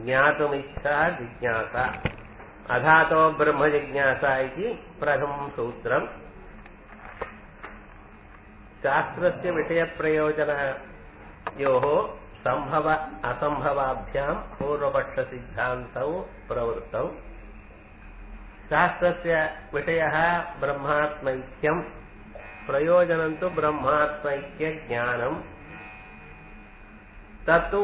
ज्ञातुमिच्छा जिज्ञासा अधातो ब्रह्मजिज्ञासा इति प्रथमं सूत्रम् शास्त्रस्य विषयप्रयोजनयोः सम्भव असम्भवाभ्याम् पूर्वपक्षसिद्धान्तौ प्रवृत्तौ शास्त्रस्य विषयः ब्रह्मात्मैक्यम् प्रयोजनं तु ब्रह्मात्मैक्यज्ञानम् तत्तु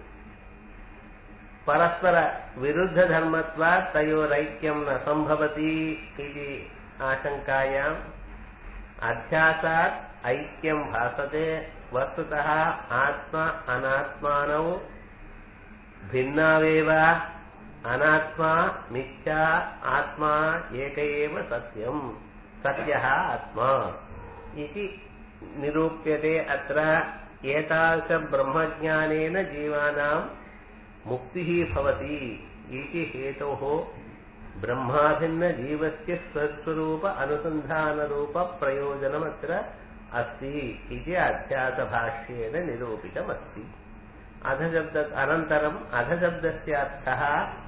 परस्परविरुद्धधर्मत्वात् तयोरैक्यं न सम्भवति इति आशङ्कायाम् अध्यासात् ऐक्यं भासते वस्तुतः आत्मा अनात्मानौ भिन्नावेव अनात्मा मिथ्या आत्मा एक एव सत्यम् सत्यः आत्मा इति निरूप्यते अत्र एतादृशब्रह्मज्ञानेन जीवानां मुक्तिः भवति इति हेतोः ब्रह्माभिन्नजीवस्य स्वस्वरूप अनुसन्धानरूपप्रयोजनमत्र अस्ति इति अध्यासभाष्येन निरूपितमस्ति अधशब्द अनन्तरम् अधशब्दस्य अर्थः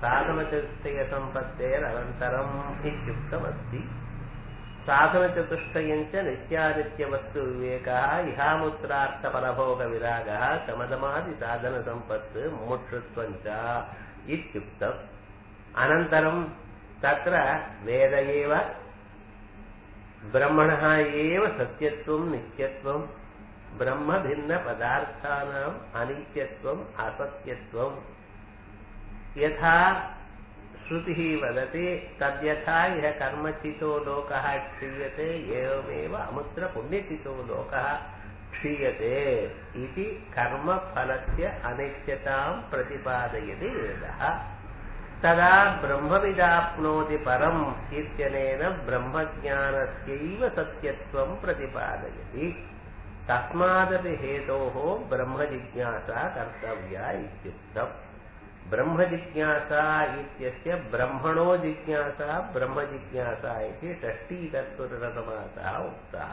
साधनचतुष्टयसम्पत्तेरनन्तरम् इत्युक्तमस्ति साधनचतुष्टयञ्च नित्यानित्यवस्तुविवेकः इहामुत्रार्थपरभोगविरागः शमदमादिसाधनसम्पत् मुमुक्षुत्वञ्च इत्युक्तम् अनन्तरं तत्र वेद एव ब्रह्मणः एव सत्यत्वं नित्यत्वं ब्रह्मभिन्नपदार्थानाम् अनित्यत्वम् असत्यत्वम् यथा श्रुतिः वदति तद्यथा यः कर्मचितो लोकः क्षीयते एवमेव अमुत्रपुण्यचितो लोकः क्षीयते इति कर्मफलस्य अनित्यतां प्रतिपादयति वेदः तदा ब्रह्मविदाप्नोति परम् इत्यनेन ब्रह्मज्ञानस्यैव सत्यत्वं प्रतिपादयति तस्मादपि हेतोः ब्रह्मजिज्ञासा कर्तव्या इत्युक्तम् ब्रह्मजिज्ञासा इत्यस्य ब्रह्मणो जिज्ञासा ब्रह्मजिज्ञासा इति षष्टीतत्पुरुषसमासः उक्तः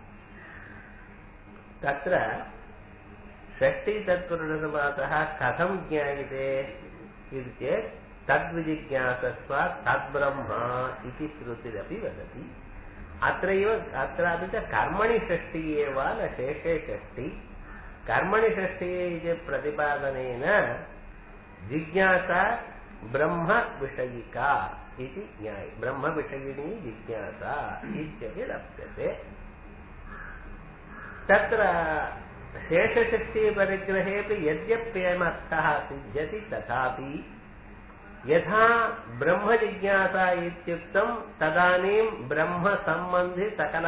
तत्र षष्टीतत्पुरुषसमासः कथं ज्ञायते इति चेत् तद्विजिज्ञासस्व तद्ब्रह्म इति श्रुतिरपि वदति अत्रैव अत्रापि च कर्मणि षष्टिः एव न शेषे षष्टि कर्मणि षष्टिः इति प्रतिपादनेन जिज्ञासा ब्रह्मविषयिका इति ज्ञाय ब्रह्मविषयिणी जिज्ञासा इत्यपि लप्यते तत्र शेषशक्तिपरिग्रहेऽपि यद्यप्ययमर्थः सिद्ध्यति तथापि यथा ब्रह्मजिज्ञासा इत्युक्तं तदानीं ब्रह्मसम्बन्धि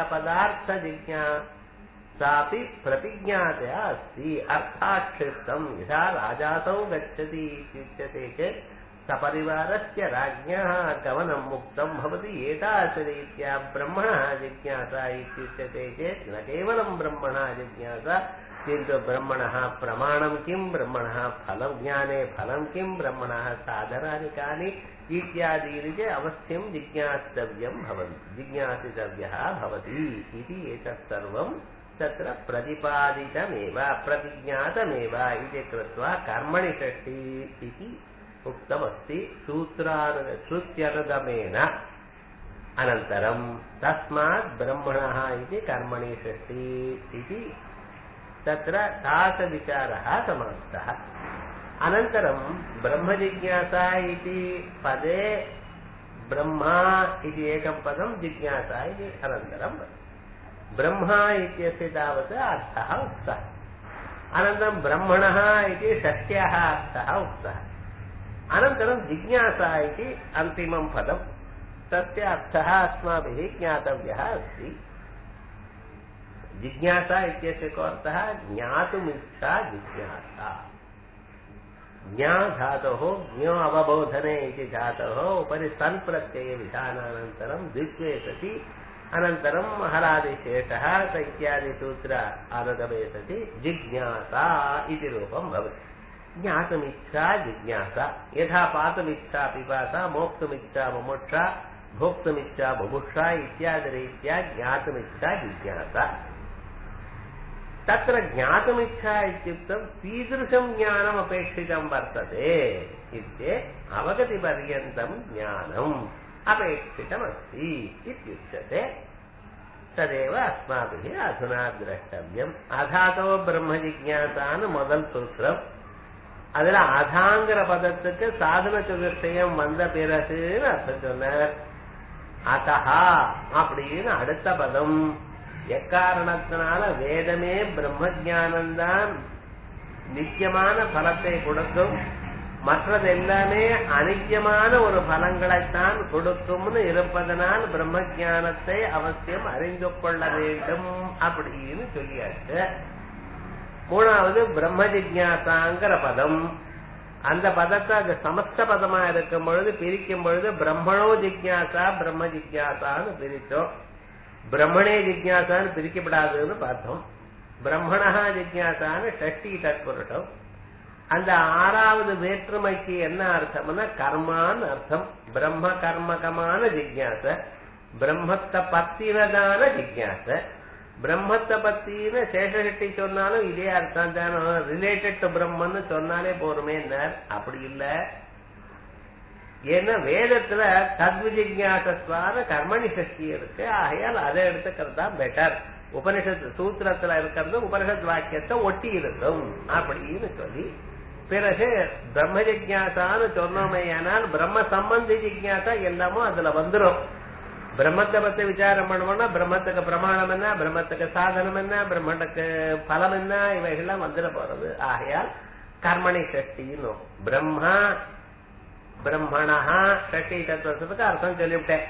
सकलपदार्थजिज्ञासापि प्रतिज्ञातया अस्ति अर्थाक्षिप्तं यथा राजासौ गच्छति इत्युच्यते चेत् सपरिवारस्य राज्ञः गमनं मुक्तं भवति एतादृशरीत्या ब्रह्मणः जिज्ञासा इत्युच्यते चेत् न केवलं ब्रह्मणः जिज्ञासा किन्तु ब्रह्मणः प्रमाणं किं ब्रह्मणः फलं ज्ञाने फलं किं ब्रह्मणः साधनानि कानि इत्यादीनि च अवश्यं जिज्ञास्तव्यं भवति जिज्ञासितव्यः भवति इति एतत् सर्वं तत्र प्रतिपादितमेव प्रतिज्ञातमेव इति कृत्वा कर्मणि षष्ठी इति उक्तमस्ति सूत्रानु श्रुत्यनुगमेन अनन्तरं तस्मात् ब्रह्मणः इति कर्मणि षष्ठी इति तत्र तादृशविचारः समाप्तः अनन्तरं ब्रह्मजिज्ञासा इति पदे ब्रह्मा इति एकं पदं जिज्ञासा इति अनन्तरं ब्रह्मा इत्यस्य तावत् अर्थः उक्तः अनन्तरं ब्रह्मणः इति षष्ट्याः अर्थः उक्तः अनन्तरं जिज्ञासा इति अन्तिमं पदं तस्य अर्थः अस्माभिः ज्ञातव्यः अस्ति जिज्ञासा इत्यस्य को अर्थः ज्ञातुमिच्छा जिज्ञासा ज्ञा धातोः ज्ञो अवबोधने इति धातोः उपरि सन् प्रत्ययविधानानन्तरं द्वित्वे सति अनन्तरं हरादिशेषः स इत्यादिसूत्र अनुगमे सति जिज्ञासा इति रूपं भवति ज्ञातुमिच्छा जिज्ञासा यथा पातुमिच्छा पिपासा मोक्तुमिच्छा मुमुक्षा भोक्तुमिच्छा बुभुक्षा इत्यादिरीत्या ज्ञातुमिच्छा जिज्ञासा तत्र ज्ञातुमिच्छा इत्युक्तं कीदृशं ज्ञानम् अपेक्षितं वर्तते इत्युक्ते अवगतिपर्यन्तं ज्ञानम् अपेक्षितमस्ति इत्युच्यते तदेव अस्माभिः अधुना द्रष्टव्यम् अधातो பிரம்மஜிஜாசான்னு முதல் சூத்திரம் அதுல அதாங்கிற பதத்துக்கு சாதன சதுர்த்தயம் வந்த பிறகுன்னு அர்த்தம் சொன்னார் அதஹா அப்படின்னு அடுத்த பதம் எக்காரணத்தினால வேதமே பிரம்ம ஜானந்தான் நித்தியமான பலத்தை கொடுக்கும் மற்றது எல்லாமே அனித்தியமான ஒரு பலங்களைத்தான் கொடுக்கும்னு இருப்பதனால் பிரம்ம ஜானத்தை அவசியம் அறிந்து கொள்ள வேண்டும் அப்படின்னு சொல்லியாச்சு மூணாவது பிரம்ம ஜிக்யாசாங்கிற பதம் அந்த பதத்தை அது சமஸ்த பதமா இருக்கும் பொழுது பிரிக்கும் பொழுது பிரம்மணோ ஜிக்யாசா பிரம்ம ஜிக்யாசான்னு பிரித்தோம் பிரம்மணே ஜிக்யாசான்னு பிரிக்கப்படாதுன்னு பார்த்தோம் பிரம்மணா ஜிக்யாசான்னு ஷஷ்டி தற்புருஷம் அந்த ஆறாவது வேற்றுமைக்கு என்ன அர்த்தம்னா கர்மான்னு அர்த்தம் பிரம்ம கர்மகமான ஜிக்யாச பிரம்மத்தை பத்தினதான ஜிக்யாச பிரம்மத்தை பத்தின சேஷகட்டி சொன்னாலும் இதே அர்த்தம் தானே ரிலேட்டட் டு பிரம்மன்னு சொன்னாலே போருமே அப்படி இல்ல ஏன்னா வேதத்துல தத்விஜிஜாசஸ்வான கர்மணி சக்தி இருக்கு ஆகையால் அதை எடுத்துக்கிறது தான் பெட்டர் உபனிஷத் சூத்திரத்துல இருக்கிறது உபனிஷத் வாக்கியத்தை ஒட்டி இருக்கும் அப்படின்னு சொல்லி பிறகு பிரம்ம ஜிக்யாசான்னு சொன்னோமேயானால் பிரம்ம சம்பந்தி ஜிக்யாசா எல்லாமோ அதுல வந்துரும் பிரம்மத்தை பத்தி விசாரம் பண்ணுவோம்னா பிரம்மத்துக்கு பிரமாணம் என்ன பிரம்மத்துக்கு சாதனம் என்ன பிரம்மத்துக்கு பலம் என்ன இவைகள்லாம் வந்துட போறது ஆகையால் கர்மணி சஷ்டின்னு பிரம்மா பிரம்மணா ஷஷ்டி தத்துவத்துக்கு அர்த்தம் சொல்லிவிட்டேன்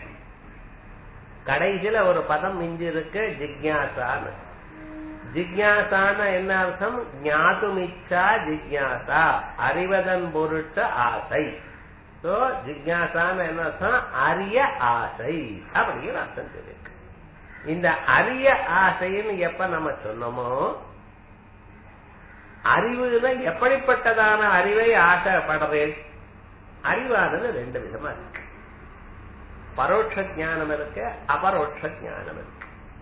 கடைசியில ஒரு பதம் மிஞ்சி இருக்கு ஜிக்யாசான்னு ஜிக்யாசான என்ன அர்த்தம் ஞாதுமிச்சா ஜிக்யாசா அறிவதன் பொருட்டு ஆசை சோ ஜிக்யாசான என்ன அர்த்தம் அரிய ஆசை அப்படிங்கிற அர்த்தம் சொல்லியிருக்கு இந்த அரிய ஆசைன்னு எப்ப நம்ம சொன்னோமோ அறிவுல எப்படிப்பட்டதான அறிவை ஆசைப்படுறேன் அறிவானது ரெண்டு விதமா இருக்கு பரோட்ச ஜானம் இருக்கு அபரோட்ச ஜானம் இருக்கு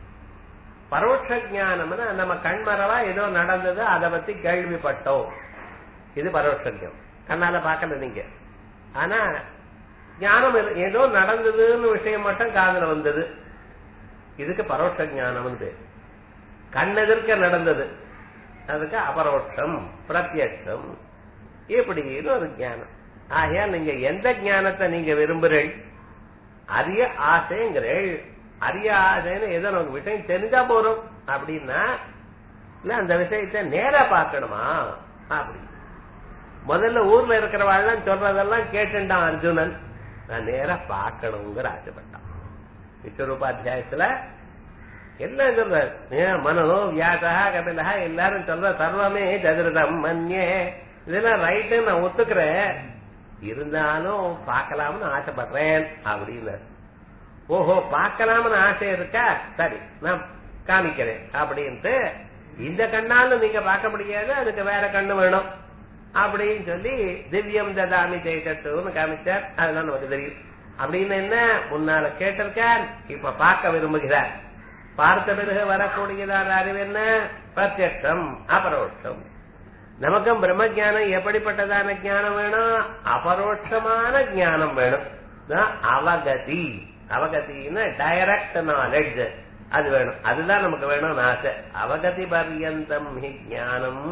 பரோட்ச ஜானம்னா நம்ம கண்மரவா ஏதோ நடந்தது அதை பத்தி கேள்விப்பட்டோம் இது பரோட்சம் கண்ணால பாக்கல நீங்க ஆனா ஞானம் ஏதோ நடந்ததுன்னு விஷயம் மட்டும் காதல வந்தது இதுக்கு பரோட்ச ஞானம் பேர் கண்ணெதிர்க்க நடந்தது அதுக்கு அபரோட்சம் பிரத்யட்சம் இப்படின்னு ஒரு ஞானம் ஆகையால் நீங்க எந்த ஞானத்தை நீங்க விரும்புறீள் அரிய ஆசைங்கிறீள் அரிய ஆசைன்னு ஏதோ நமக்கு விஷயம் தெரிஞ்சா போறோம் அப்படின்னா இல்ல அந்த விஷயத்தை நேரா பார்க்கணுமா அப்படி முதல்ல ஊர்ல இருக்கிறவாள்லாம் சொல்றதெல்லாம் கேட்டுட்டான் அர்ஜுனன் நான் நேரா பார்க்கணுங்கிற ஆசைப்பட்டான் விஸ்வரூபாத்தியாயத்துல எல்லாம் சொல்ற மனோ வியாசா கபிலா எல்லாரும் சொல்ற சர்வமே சதுரதம் மன்யே இதெல்லாம் ரைட்டு நான் ஒத்துக்கிறேன் இருந்தாலும் பார்க்கலாம்னு ஆசைப்படுறேன் அப்படின்னு ஓஹோ பார்க்கலாம்னு ஆசை இருக்கா சரி நான் காமிக்கிறேன் அப்படின்ட்டு இந்த கண்ணால நீங்க பார்க்க முடியாது அதுக்கு வேற கண்ணு வேணும் அப்படின்னு சொல்லி திவ்யம் ததாமி ஜெயித்தட்டுன்னு காமிச்சார் அதெல்லாம் நமக்கு தெரியும் அப்படின்னு என்ன முன்னால கேட்டிருக்கார் இப்ப பார்க்க விரும்புகிறார் பார்த்த பிறகு வரக்கூடியதான அறிவு என்ன பிரத்யட்சம் அபரோட்சம் நமக்கும் பிரம்ம ஜானம் எப்படிப்பட்டதான ஞானம் வேணும் அபரோட்சமான ஞானம் வேணும் அவகதி அவகத்தின்னா டைரக்ட் நாலேஜ் அது வேணும் அதுதான் நமக்கு வேணும்னு ஆசை அவகதி பர்யந்தம் ஹி ஞானம்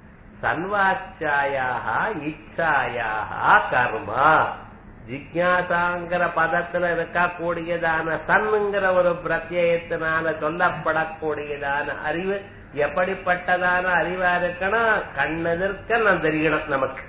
சன்வாச்சாயாக இச்சாயாக கர்மா ஜிக்யாசாங்கிற பதத்துல இருக்கக்கூடியதான சன்னுங்கிற ஒரு பிரத்யத்தினால சொல்லப்படக்கூடியதான அறிவு எப்படிப்பட்டதான அறிவா இருக்கணும் கண்ணெதிர்க்க நான் தெரியணும் நமக்கு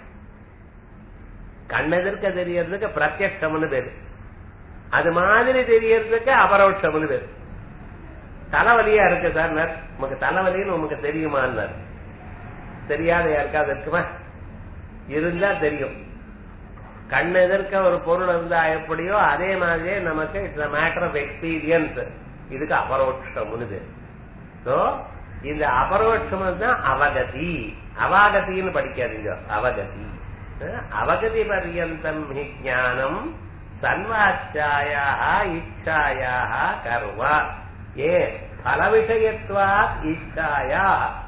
கண்ணெதிர்க்க தெரியறதுக்கு பிரத்யட்சம்னு பேரு அது மாதிரி தெரியறதுக்கு அபரோட்சம்னு பேரு தலைவலியா இருக்கு சார் நமக்கு தலைவலின்னு உமக்கு தெரியுமான்னார் தெரியாத யாருக்காவது இருக்குமா இருந்தா தெரியும் கண் எதிர்க்க ஒரு பொருள் இருந்தா எப்படியோ அதே மாதிரியே நமக்கு இட்ஸ் மேட்டர் ஆஃப் எக்ஸ்பீரியன்ஸ் இதுக்கு அபரோட்சம்னு சோ இந்த அபரோட்சம் தான் அவகதி அவாகதின்னு படிக்காதீங்க அவகதி அவகதி பர்யந்தம் ஹி ஞானம் சன்வாச்சாயா இச்சாயா கர்வா ஏ பல விஷயத்துவா இச்சாயா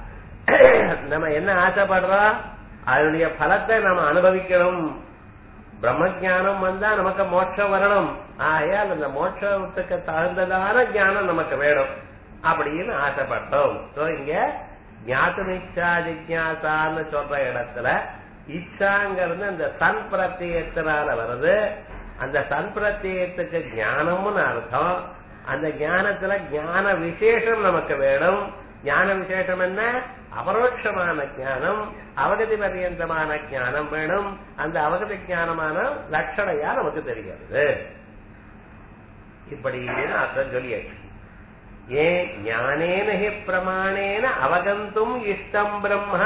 நம்ம என்ன ஆசைப்படுறோம் அதனுடைய பலத்தை நம்ம அனுபவிக்கணும் பிரம்மஜானம் வந்தா நமக்கு மோட்சம் வரணும் ஆகையால் அந்த மோட்சத்துக்கு தகுந்ததான ஞானம் நமக்கு வேணும் அப்படின்னு ஆசைப்பட்டோம் சோ இங்க ஞாத்துமிச்சா ஜிக்யாசான்னு சொல்ற இடத்துல இச்சாங்கிறது அந்த சன் பிரத்தியத்தினால வருது அந்த சன் பிரத்தியத்துக்கு ஞானம்னு அர்த்தம் அந்த ஞானத்துல ஞான விசேஷம் நமக்கு வேணும் ஞான விசேஷம் என்ன அபரோட்சமான ஞானம் அவகதி பரியந்தமான ஞானம் வேணும் அந்த அவகதி ஞானமான லட்சணையா நமக்கு தெரிகிறது இப்படி அர்த்தம் சொல்லியாச்சு ஏன் ஞானேன ஹி பிரமாணேன அவகந்தும் இஷ்டம் பிரம்மா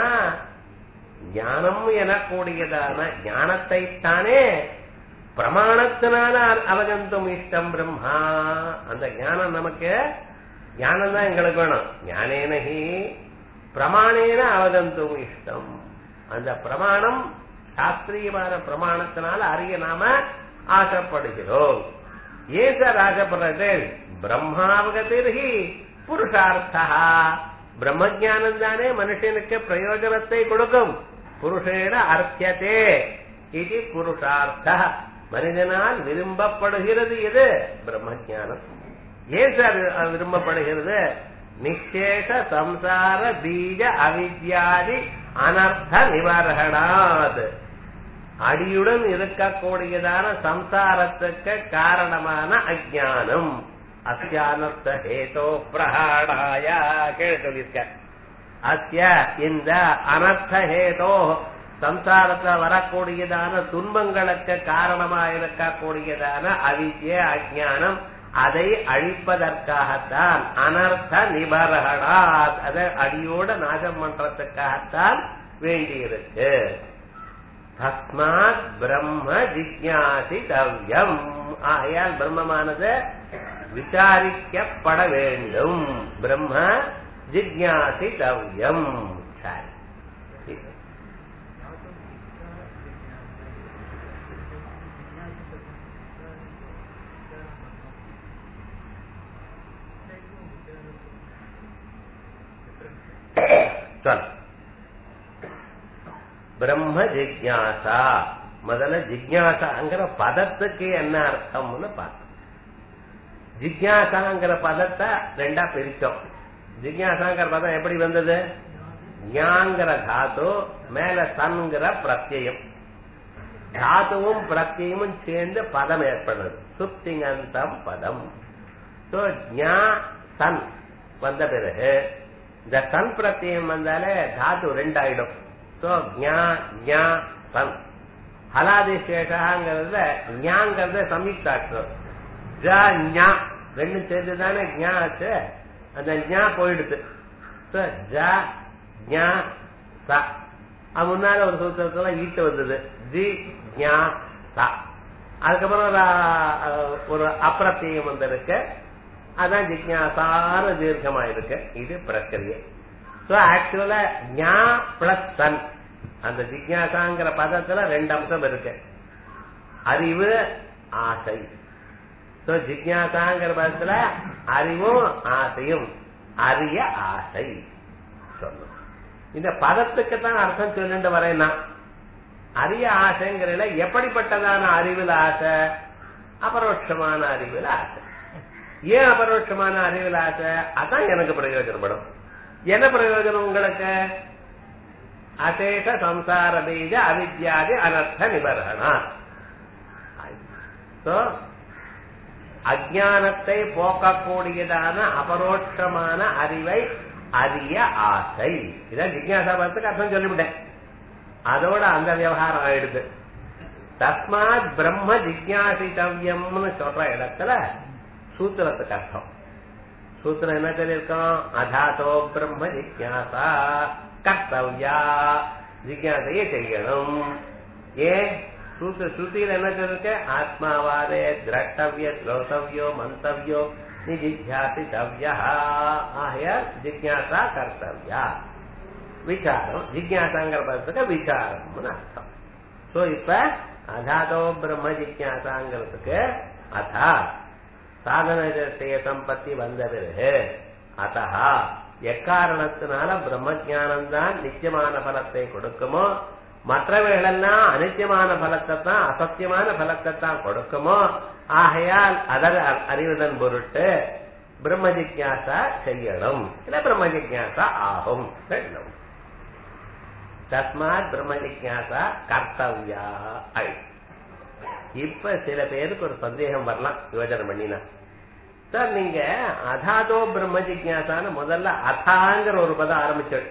ஞானம் எனக்கூடியதான ஞானத்தை தானே பிரமாணத்தினால அவகந்தும் இஷ்டம் பிரம்மா அந்த ஞானம் நமக்கு ஞானம் தான் எங்களுக்கு வேணும் ஞானேனஹி பிரமாணேன அவகந்தும் இஷ்டம் அந்த பிரமாணம் சாஸ்திரியமான பிரமாணத்தினால அறிய நாம ஆசைப்படுகிறோம் ஏன் சார் ஆசைப்படுறது பிரம்மாவகத்திர்ஹி புருஷார்த்தா பிரம்மஜானம் தானே மனுஷனுக்கு பிரயோஜனத்தை கொடுக்கும் புருஷேன அர்த்தியதே இது புருஷார்த்த மனிதனால் விரும்பப்படுகிறது எது பிரம்மஜானம் ஏன் சார் விரும்பப்படுகிறது நிச்சேஷ சம்சார பீஜ அவித்யாதி அனர்த்த நிவாரணாத் அடியுடன் இருக்கக்கூடியதான சம்சாரத்துக்கு காரணமான அஜானம் அத்தியானர்த்த ஹேதோ பிரகாடாய கேள்வி சொல்லியிருக்க அத்திய இந்த அனர்த்த ஹேதோ சம்சாரத்துல வரக்கூடியதான துன்பங்களுக்கு காரணமா இருக்கக்கூடியதான அவித்ய அஜானம் அதை அழிப்பதற்காகத்தான் அனர்த்த நிபரகடா அதை அடியோட நாசம் பண்றதுக்காகத்தான் வேண்டியிருக்கு தஸ்மாத் பிரம்ம ஜிக்யாசிதவ்யம் ஆகையால் பிரம்மமானது விசாரிக்கப்பட வேண்டும் பிரம்ம ஜிக்யாசிதவ்யம் சரி சொல் பிரம்ம ஜிக்யாசா முதல்ல ஜிக்யாசாங்கிற பதத்துக்கு என்ன அர்த்தம்னு பார்த்தோம் ஜிக்யாசாங்கிற பதத்தை ரெண்டா பிரித்தோம் ஜிக்யாசாங்கிற பதம் எப்படி வந்தது ஞாங்கிற தாத்து மேல சன்கிற பிரத்யம் தாத்துவும் பிரத்யமும் சேர்ந்து பதம் ஏற்படுறது சுப்திங்கந்தம் பதம் சோ ஞா சன் வந்த பிறகு இந்த சன் பிரத்யம் வந்தாலே தாத்து ரெண்டாயிடும் சோ ஞா ஞா சன் ஹலாதிசேஷாங்கிறத ஞாங்கிறத சம்யுக்தாட்சரம் ஜ ஞா ரெண்டும் சேர்ந்து தானே ஞா ஆச்சு அந்த ஞா போயிடுது சோ ஜ ஞா ச அது முன்னால ஒரு சூத்திரத்துல ஈட்டு வந்தது ஜி ஞா ச அதுக்கப்புறம் ஒரு அஹ், ஒரு அப்பிரத்தியம் வந்திருக்கு அதான் ஜிக்யாசான தீர்க்கமா இருக்கு இது பிரக்கிரியை சோ ஆக்சுவலா ஞா பிளஸ் சன் அந்த ஜிக்யாசாங்கிற பதத்துல ரெண்டு அம்சம் இருக்கு அறிவு ஆசை சோ ஜிக்யாசாங்கிற பதத்துல அறிவும் ஆசையும் அறிய ஆசை சொல்லும் இந்த பதத்துக்கு தான் அர்த்தம் சொல்லிட்டு வரேன் நான் அறிய ஆசைங்கிறதுல எப்படிப்பட்டதான அறிவில் ஆசை அபரோட்சமான அறிவில் ஆசை ஏன் அபரோட்சமான அறிவில் ஆசை அதான் எனக்கு பிரயோஜனப்படும் என்ன பிரயோஜனம் உங்களுக்கு அசேஷ சம்சார பீஜ அவித்யாதி அனர்த்த நிபரணா So, அஜானத்தை போக்கக்கூடியதான அபரோட்சமான அறிவை அறிய ஆசை இதான் ஜிக்யாசா பதத்துக்கு அர்த்தம் சொல்லிவிட்டேன் அதோட அந்த விவகாரம் ஆயிடுது தஸ்மாத் பிரம்ம ஜிக்யாசித்தவ்யம்னு சொல்ற இடத்துல சூத்திரத்துக்கு அர்த்தம் சூத்திரம் என்ன சொல்லியிருக்கோம் அதாதோ பிரம்ம ஜிக்யாசா கர்த்தவ்யா ஜிக்யாசையை செய்யணும் ஏன் சூத்திர ஸ்ருதியில் என்ன சொல்லிருக்க ஆத்மாவாதே திரட்டவிய ஸ்ரோதவியோ மந்தவியோ நிஜிஜாசித்தவ்யா ஆகிய ஜிக்யாசா கர்த்தவ்யா விசாரம் ஜிக்யாசாங்கிற பதத்துக்கு விசாரம்னு அர்த்தம் சோ இப்ப அதாதோ பிரம்ம ஜிக்யாசாங்கிறதுக்கு அதா சாதன சம்பத்தி வந்த பிறகு அத்தஹா எக்காரணத்தினால பிரம்ம ஞானம் தான் நிச்சயமான பலத்தை கொடுக்குமோ மற்றவைகளெல்லாம் அனித்தியமான பலத்தை தான் அசத்தியமான பலத்தை தான் கொடுக்குமோ ஆகையால் அதர் அறிவதன் பொருட்டு பிரம்ம ஜிக்யாசா செய்யணும் இல்ல பிரம்ம ஜிக்யாசா ஆகும் ரெண்டும் தஸ்மாத் பிரம்ம ஜிக்யாசா கர்த்தவ்யா ஐ இப்ப சில பேருக்கு ஒரு சந்தேகம் வரலாம் யோஜனை பண்ணினா சார் நீங்க அதாதோ பிரம்ம ஜிக்யாசான்னு முதல்ல அதாங்கிற ஒரு பதம் ஆரம்பிச்சது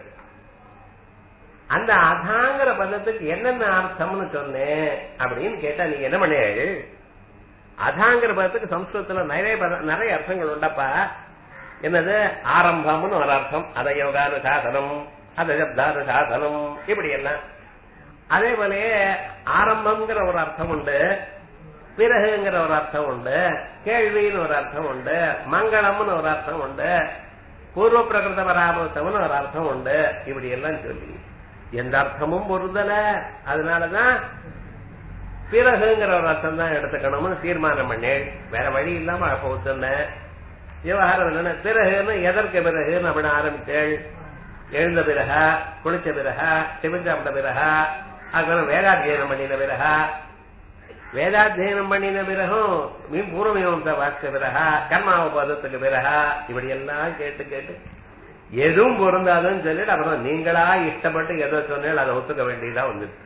அந்த அதாங்கிற பதத்துக்கு என்னென்ன அர்த்தம்னு சொன்னேன் அப்படின்னு கேட்டா நீங்க என்ன பண்ணீங்க அதாங்கிற பதத்துக்கு சம்ஸ்கிருதத்துல நிறைய பதம் நிறைய அர்த்தங்கள் உண்டப்பா என்னது ஆரம்பம்னு ஒரு அர்த்தம் அத யோகானு சாசனம் அத சப்தானு சாசனம் இப்படி எல்லாம் அதே போலயே ஆரம்பம்ங்கிற ஒரு அர்த்தம் உண்டு பிறகுங்கிற ஒரு அர்த்தம் உண்டு கேள்வின்னு ஒரு அர்த்தம் உண்டு மங்களம்னு ஒரு அர்த்தம் உண்டு பூர்வ பிரகிருத பராமர்த்தம்னு ஒரு அர்த்தம் உண்டு இப்படி எல்லாம் சொல்லி எந்த அர்த்தமும் பொருந்தல அதனாலதான் பிறகுங்கிற ஒரு அர்த்தம் தான் எடுத்துக்கணும்னு தீர்மானம் பண்ணேன் வேற வழி இல்லாம அப்ப ஒத்துனேன் விவகாரம் என்னன்னா பிறகுன்னு எதற்கு பிறகுன்னு அப்படின்னு ஆரம்பித்தேள் எழுந்த பிறகா குளிச்ச பிறகா சிவஞ்சாப்பிட்ட பிறகா அதுக்கப்புறம் வேதாத்தியனம் பண்ணின பிறகா வேதாத்தியனம் பண்ணின பிறகும் மீன் பூர்வமீமாசா வாசித்த பிறகா கர்மாவபாதத்துக்கு பிறகா இப்படி எல்லாம் கேட்டு கேட்டு எதுவும் பொருந்தாதுன்னு சொல்லிட்டு அப்புறம் நீங்களா இஷ்டப்பட்டு எதோ சொன்னீங்க அதை ஒத்துக்க வேண்டியதா வந்துச்சு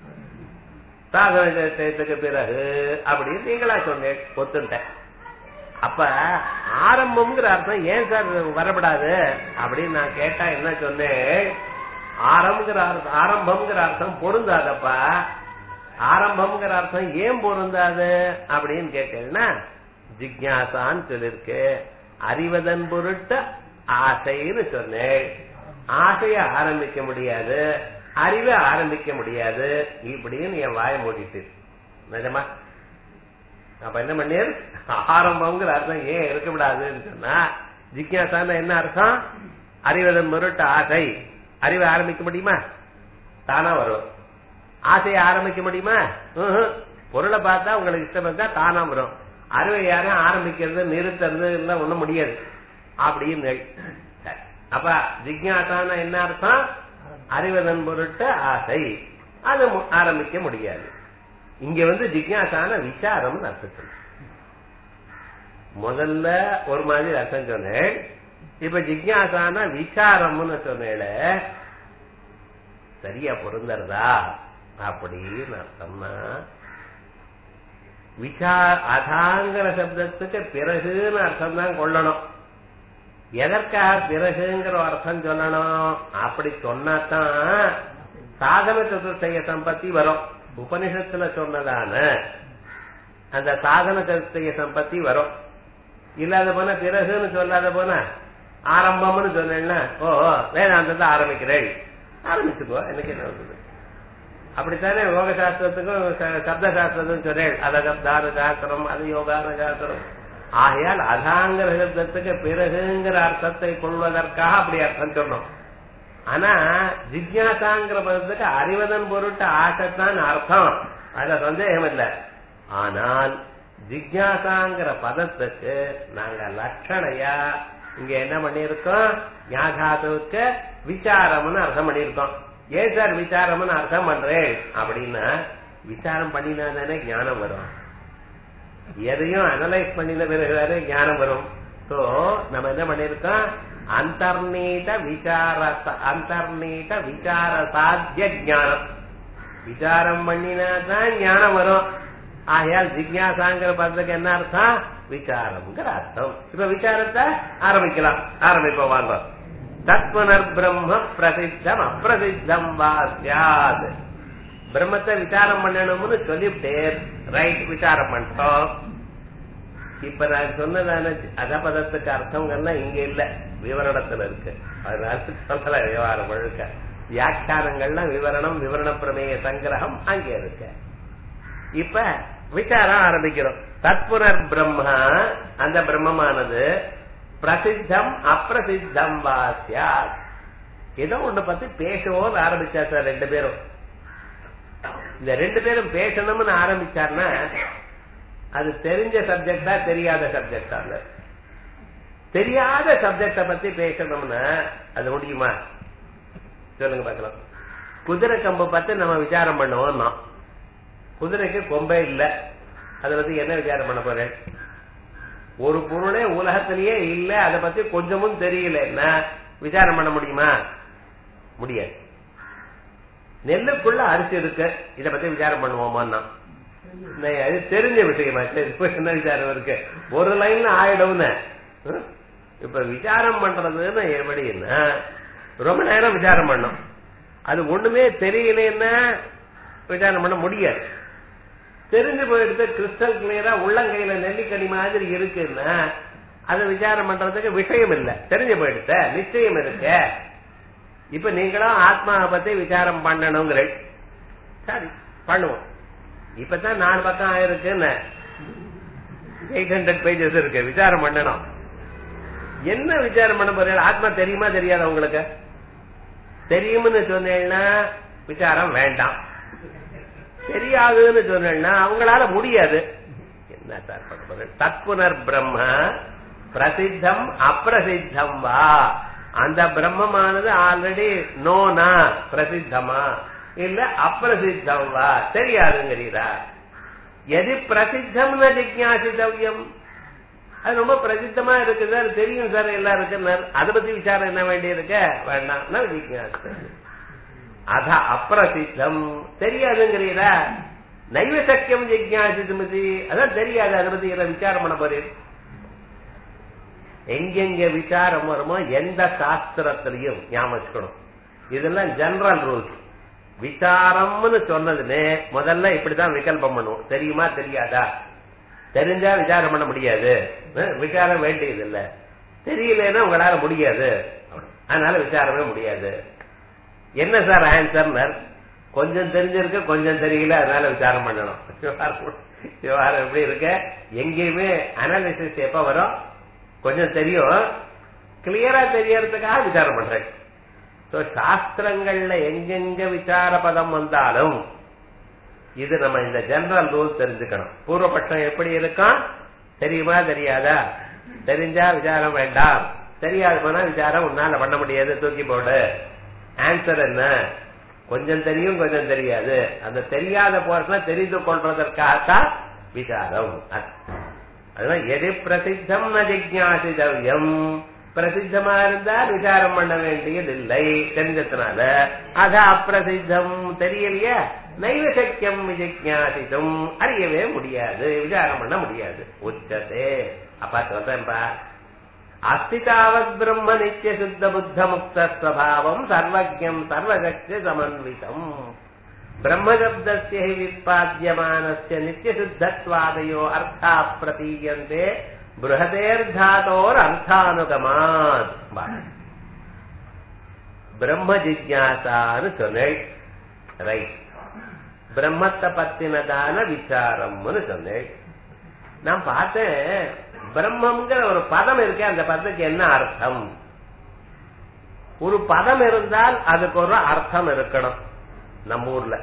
சாதனத்துக்கு பிறகு அப்படின்னு நீங்களா சொன்னேன் ஒத்துட்டேன் அப்ப ஆரம்பம்ங்கிற அர்த்தம் ஏன் சார் வரப்படாது அப்படின்னு நான் கேட்டா என்ன சொன்னேன் ஆரம்பங்கிற அர்த்தம் ஆரம்பம்ங்கிற அர்த்தம் பொருந்தாதப்பா ஆரம்பம்ங்கிற அர்த்தம் ஏன் பொருந்தாது அப்படின்னு கேட்டேன்னா ஜிக்யாசான்னு சொல்லிருக்கு அறிவதன் பொருட்டு ஆசைன்னு சொன்னேன் ஆசைய ஆரம்பிக்க முடியாது அறிவை ஆரம்பிக்க முடியாது இப்படின்னு என் வாய மூடிட்டு நிஜமா அப்ப என்ன பண்ணியது ஆரம்பம்ங்கிற அர்த்தம் ஏன் இருக்கக்கூடாதுன்னு சொன்னா ஜிக்யாசான என்ன அர்த்தம் அறிவதன் பொருட்டு ஆசை அறிவை ஆரம்பிக்க முடியுமா தானா வரும் ஆசையை ஆரம்பிக்க முடியுமா பொருளை பார்த்தா உங்களுக்கு இஷ்டம் இருந்தா தானா வரும் அறிவை யாரும் ஆரம்பிக்கிறது நிறுத்துறது எல்லாம் ஒண்ணும் முடியாது அப்படின்னு அப்ப ஜிக்யாசான என்ன அர்த்தம் அறிவதன் பொருட்டு ஆசை அது ஆரம்பிக்க முடியாது இங்க வந்து ஜிக்யாசான விசாரம் அர்த்தம் முதல்ல ஒரு மாதிரி அர்த்தம் சொன்னேன் இப்ப ஜிக்யாசான விசாரம்னு சொன்னேல சரியா பொருந்தறதா அப்படின்னு அர்த்தம்னா விசா அதாங்கிற சப்தத்துக்கு பிறகுன்னு அர்த்தம் தான் கொள்ளணும் எதற்காக பிறகுங்கிற அர்த்தம் சொல்லணும் அப்படி சொன்னாதான் சாதன சதுர்த்தைய சம்பத்தி வரும் உபனிஷத்துல சொன்னதான அந்த சாதன சதுர்த்தைய சம்பத்தி வரும் இல்லாத போனா பிறகுன்னு சொல்லாத போனா ஆரம்பம்னு சொன்னேன்னா ஓ வேதாந்தத்தை ஆரம்பிக்கிறேன் ஆரம்பிச்சுக்கோ எனக்கு என்ன வந்தது அப்படித்தானே யோக சாஸ்திரத்துக்கும் சப்த சாஸ்திரத்துக்கும் சொன்னேன் அத சப்தான சாஸ்திரம் அது யோகான சாஸ்திரம் ஆகையால் அதாங்கிற சப்தத்துக்கு பிறகுங்கிற அர்த்தத்தை கொள்வதற்காக அப்படி அர்த்தம் சொன்னோம் ஆனா ஜிக்யாசாங்கிற பதத்துக்கு அறிவதன் பொருட்டு ஆசைத்தான் அர்த்தம் அதுல சந்தேகம் இல்லை ஆனால் ஜிக்யாசாங்கிற பதத்துக்கு நாங்க லட்சணையா இங்க என்ன பண்ணிருக்கோம் ஞாகாதுவுக்கு விசாரம்னு அர்த்தம் பண்ணிருக்கோம் ஏன் சார் விசாரம்னு அர்த்தம் பண்றேன் அப்படின்னா விசாரம் பண்ணினா தானே ஞானம் வரும் எதையும் அனலைஸ் பண்ணின பிறகு ஞானம் வரும் சோ நம்ம என்ன பண்ணிருக்கோம் அந்தர்நீத விசார அந்தர்நீத விசார சாத்திய ஞானம் விசாரம் பண்ணினா தான் ஞானம் வரும் ஆகையால் ஜிக்யாசாங்கிற பதத்துக்கு என்ன அர்த்தம் விசாரம்ங்கிற அர்த்தம் இப்ப விசாரத்தை ஆரம்பிக்கலாம் ஆரம்பிப்போம் வாங்க தத்வனர் பிரம்ம பிரசித்தம் அப்பிரசித்தம் வாசியாது பிரம்மத்தை விசாரம் பண்ணணும்னு சொல்லிவிட்டேன் ரைட் விசாரம் பண்ணிட்டோம் இப்ப நான் சொன்னதான அதபதத்துக்கு அர்த்தங்கள்லாம் இங்க இல்ல விவரணத்துல இருக்கு அதனால சொல்லல விவகாரம் முழுக்க வியாக்கியானங்கள்லாம் விவரணம் விவரண பிரமேய சங்கிரகம் அங்க இருக்கு இப்ப விசாரம் ஆரம்பிக்கிறோம் தத்புனர் பிரம்மா அந்த பிரம்மமானது பிரசித்தம் அப்பிரசித்தம் வாசியா ஏதோ ஒண்ணு பத்தி பேசவோன்னு ஆரம்பிச்சா சார் ரெண்டு பேரும் இந்த ரெண்டு பேரும் பேசணும்னு ஆரம்பிச்சார்னா அது தெரிஞ்ச சப்ஜெக்டா தெரியாத சப்ஜெக்டா தெரியாத சப்ஜெக்ட பத்தி பேசணும்னா அது முடியுமா சொல்லுங்க பார்க்கலாம் குதிரை கம்பை பத்தி நம்ம விசாரம் பண்ணுவோம் குதிரைக்கு கொம்பே இல்ல அதை பத்தி என்ன விசாரம் பண்ண போறேன் ஒரு பொருளே உலகத்திலேயே இல்ல அதை பத்தி கொஞ்சமும் தெரியலன்னா விசாரம் பண்ண முடியுமா முடியாது நெல்லுக்குள்ள அரிசி இருக்கு இத பத்தி விசாரம் பண்ணுவோமா அது தெரிஞ்ச விஷயமா இப்ப என்ன விசாரம் இருக்கு ஒரு லைன்ல ஆயிடும்னு இப்ப விசாரம் பண்றதுன்னு எப்படின்னா ரொம்ப நேரம் விசாரம் பண்ணும் அது ஒண்ணுமே தெரியலன்னா விசாரம் பண்ண முடியாது தெரிஞ்சு போயிடுத்து கிறிஸ்டல் கிளியரா உள்ளங்கையில நெல்லிக்கனி மாதிரி இருக்குன்னா அதை விசாரம் பண்றதுக்கு விஷயம் இல்ல தெரிஞ்சு போயிடுத்த நிச்சயம் இருக்கு இப்ப நீங்களும் ஆத்மாவை பத்தி விசாரம் பண்ணணுங்கிற சரி பண்ணுவோம் இப்பதான் நாலு பக்கம் ஆயிருக்குன்னு எயிட் ஹண்ட்ரட் பேஜஸ் இருக்கு விசாரம் பண்ணணும் என்ன விசாரம் பண்ண போறீங்க ஆத்மா தெரியுமா தெரியாத உங்களுக்கு தெரியும்னு சொன்னீங்கன்னா விசாரம் வேண்டாம் தெரியாதுன்னு சொன்னா அவங்களால முடியாது என்ன சார் பண்ண போற தத்புனர் பிரம்ம பிரசித்தம் அப்பிரசித்தம் வா அந்த பிரம்மமானது ஆல்ரெடி நோனா பிரசித்தமா இல்ல அப்பிரசித்தம் வா தெரியாதுங்கிறீரா எது பிரசித்தம்னு ஜிக்யாசித்தவ்யம் அது ரொம்ப பிரசித்தமா இருக்கு சார் தெரியும் சார் எல்லாருக்கும் அதை பத்தி விசாரம் என்ன வேண்டி இருக்க வேண்டாம் ஜிக்யாசம் அத அப்பிரசித்தம் தெரியாதுங்கிறீரா நைவ சக்கியம் ஜிக்யாசித்துமதி அதான் தெரியாது அதை பத்தி விசாரம் பண்ண போறீர் எங்கெங்க விசாரம் வருமோ எந்த சாஸ்திரத்திலையும் ஞாபகம் வச்சுக்கணும் இதெல்லாம் ஜெனரல் ரூல்ஸ் விசாரம்னு சொன்னதுன்னு முதல்ல இப்படிதான் விகல்பம் பண்ணுவோம் தெரியுமா தெரியாதா தெரிஞ்சா விசாரம் பண்ண முடியாது விசாரம் வேண்டியது இல்ல தெரியலன்னா உங்களால முடியாது அதனால விசாரமே முடியாது என்ன சார் ஆன்சர் கொஞ்சம் தெரிஞ்சிருக்கு கொஞ்சம் தெரியல அதனால விசாரம் பண்ணணும் விவகாரம் எப்படி இருக்க எங்கேயுமே அனாலிசிஸ் எப்ப வரும் கொஞ்சம் தெரியும் கிளியரா தெரியறதுக்காக விசாரம் பண்றேன் சாஸ்திரங்கள்ல எங்கெங்க விசார பதம் வந்தாலும் இது நம்ம இந்த ஜெனரல் ரூல் தெரிஞ்சுக்கணும் பூர்வபட்சம் எப்படி இருக்கும் தெரியுமா தெரியாதா தெரிஞ்சா விசாரம் வேண்டாம் தெரியாது போனா விசாரம் உன்னால பண்ண முடியாது தூக்கி போடு ஆன்சர் என்ன கொஞ்சம் தெரியும் கொஞ்சம் தெரியாது அந்த தெரியாத போறதுல தெரிந்து கொள்வதற்காகத்தான் விசாரம் அதுதான் எது பிரசித்தம் ந ஜிக்யாசிதவ்யம் பிரசித்தமா இருந்தா விசாரம் பண்ண வேண்டியதில்லை தெரிஞ்சதுனால அது அப்பிரசித்தம் தெரியலையா நைவ சக்கியம் விஜிஜாசித்தும் அறியவே முடியாது விசாரம் பண்ண முடியாது உச்சதே அப்பா சொல்றேன்பா அஸ்திதாவத் பிரம்ம நித்திய சுத்த புத்த முக்த ஸ்வபாவம் சர்வஜம் சர்வசக்தி சமன்விதம் பிரம்மசப்தஸ்ய ஹி விற்பாத்தியமானஸ்ய நித்திய சுத்தத்வாதயோ அர்த்தா பிரதீயந்தே பிருகதேர்தாத்தோர் அர்த்தானுகமாத் பிரம்ம ஜிக்யாசான்னு சொன்னேன் ரைட் பிரம்மத்தை பத்தினதான விசாரம்னு சொன்னேன் நான் பார்த்தேன் பிரம்மங்கிற ஒரு பதம் இருக்கே அந்த பதத்துக்கு என்ன அர்த்தம் ஒரு பதம் இருந்தால் அதுக்கு ஒரு அர்த்தம் இருக்கணும் நம்ம ஊர்ல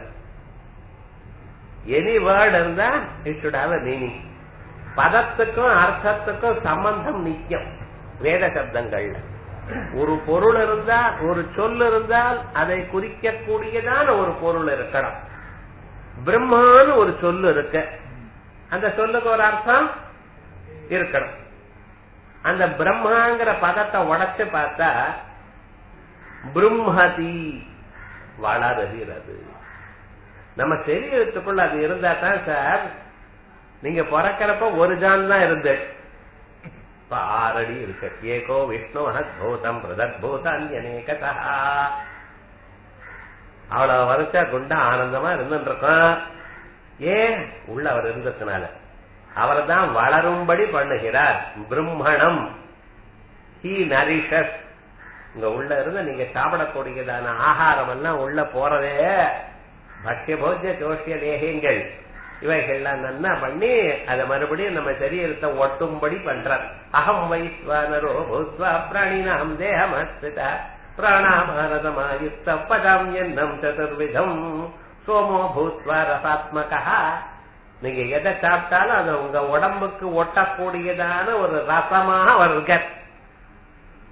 எனி வேர்டு இருந்தா இட் சுட் ஹாவ் மீனிங் பதத்துக்கும் அர்த்தத்துக்கும் சம்பந்தம் நிச்சயம் வேத சப்தங்கள்ல ஒரு பொருள் இருந்தால் ஒரு சொல் இருந்தால் அதை குறிக்கக்கூடியதான ஒரு பொருள் இருக்கணும் பிரம்மான்னு ஒரு சொல்லு இருக்கு அந்த சொல்லுக்கு ஒரு அர்த்தம் இருக்கணும் அந்த பிரம்மாங்கிற பதத்தை உடைச்சு பார்த்தா பிரம்மதி வளருகிறது நம்ம சரீரத்துக்குள்ள அது இருந்தா தான் சார் நீங்க பிறக்கிறப்ப ஒரு ஜான் தான் இருந்து இப்ப ஆறடி இருக்கு ஏகோ விஷ்ணு பூதம் பிரதத்பூத அந்நேகதா அவ்வளவு வருஷா குண்டா ஆனந்தமா இருந்துட்டு இருக்கோம் ஏன் உள்ள அவர் இருந்ததுனால அவர் தான் வளரும்படி பண்ணுகிறார் பிரம்மணம் ஹி நரிஷஸ் இங்க உள்ள இருந்து நீங்க சாப்பிடக்கூடியதான ஆகாரம் எல்லாம் உள்ள போறதே பக்ய போஜ்ய ஜோஷிய தேகங்கள் இவைகள்லாம் நன்னா பண்ணி அதை மறுபடியும் நம்ம சரீரத்தை ஒட்டும்படி பண்றார் அகம் வைஸ்வானரோ பூத்வா பிராணினாம் தேகமஸ்தித பிராணாமாரதமாயுக்த பதாம் என்னம் சதுர்விதம் சோமோ பூத்வா ரசாத்மகா நீங்க எதை சாப்பிட்டாலும் அது உங்க உடம்புக்கு ஒட்டக்கூடியதான ஒரு ரசமாக வருக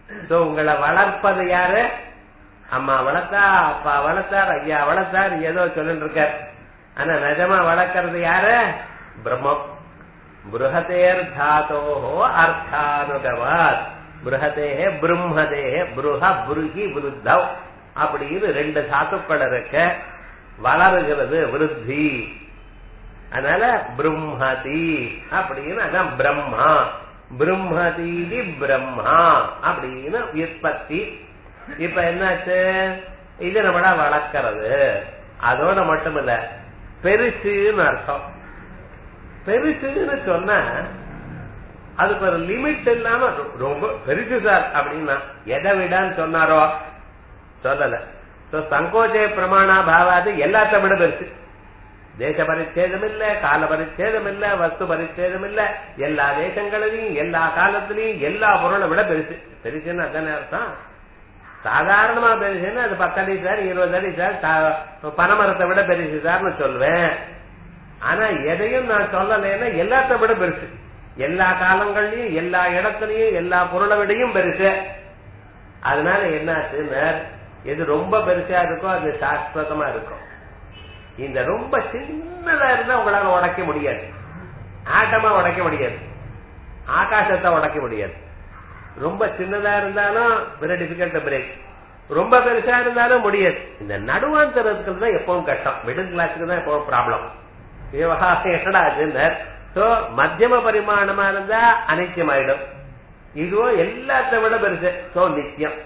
சோ உங்களை வளர்ப்பது யாரு அம்மா வளர்த்தா அப்பா வளர்த்தார் ஐயா வளர்த்தார் ஏதோ சொல்லிட்டு இருக்கார் ஆனா நிஜமா வளர்க்கறது யாரு பிரம்மம் புருஹதேர் தாத்தோஹோ அர்த்தானுகவாத் புருஹதேஹ பிரம்மதேஹ புருஹ புருகி விருத்தவ் அப்படின்னு ரெண்டு சாத்துக்கள் இருக்க வளருகிறது விருத்தி அதனால பிரம்மதி அப்படின்னு அதான் பிரம்மா பிரம்மதீதி பிரம்மா அப்படின்னு விற்பத்தி இப்ப என்னாச்சு இது நம்மள வளர்க்கறது அதோட மட்டும் இல்ல பெருசுன்னு அர்த்தம் பெருசுன்னு சொன்னா அதுக்கு ஒரு லிமிட் இல்லாம ரொம்ப பெருசு சார் அப்படின்னா எதை விடான்னு சொன்னாரோ சொல்லல சங்கோஜய பிரமாணா பாவாது எல்லாத்த விட பெருசு தேச பரிச்சேதம் இல்ல கால பரிச்சேதம் இல்ல வஸ்து பரிச்சேதம் இல்ல எல்லா தேசங்களிலையும் எல்லா காலத்திலையும் எல்லா பொருளை விட பெருசு பெருசுன்னு அதானே அர்த்தம் சாதாரணமா பெருசுன்னு அது பத்து அடி சார் இருபது அடி சார் பனைமரத்தை விட பெருசு சார்னு சொல்லுவேன் ஆனா எதையும் நான் சொல்லலைன்னா எல்லாத்த விட பெருசு எல்லா காலங்கள்லயும் எல்லா இடத்துலயும் எல்லா பொருளை விடையும் பெருசு அதனால என்னாச்சுன்னு எது ரொம்ப பெருசா இருக்கோ அது சாஸ்வதமா இருக்கும் இந்த ரொம்ப சின்னதா இருந்தா உங்களால உடைக்க முடியாது ஆட்டமா உடைக்க முடியாது ஆகாசத்தை உடைக்க முடியாது ரொம்ப சின்னதா இருந்தாலும் வெரி டிஃபிகல்ட் பிரேக் ரொம்ப பெருசா இருந்தாலும் முடியாது இந்த நடுவாந்தரத்துக்கு தான் எப்பவும் கஷ்டம் மிடில் கிளாஸுக்கு தான் எப்பவும் ப்ராப்ளம் விவகாரம் என்னடா ஆச்சுன்னு சோ மத்தியம பரிமாணமா இருந்தா அனித்தியம் ஆயிடும் இதுவும் எல்லாத்த விட பெருசு சோ நித்தியம்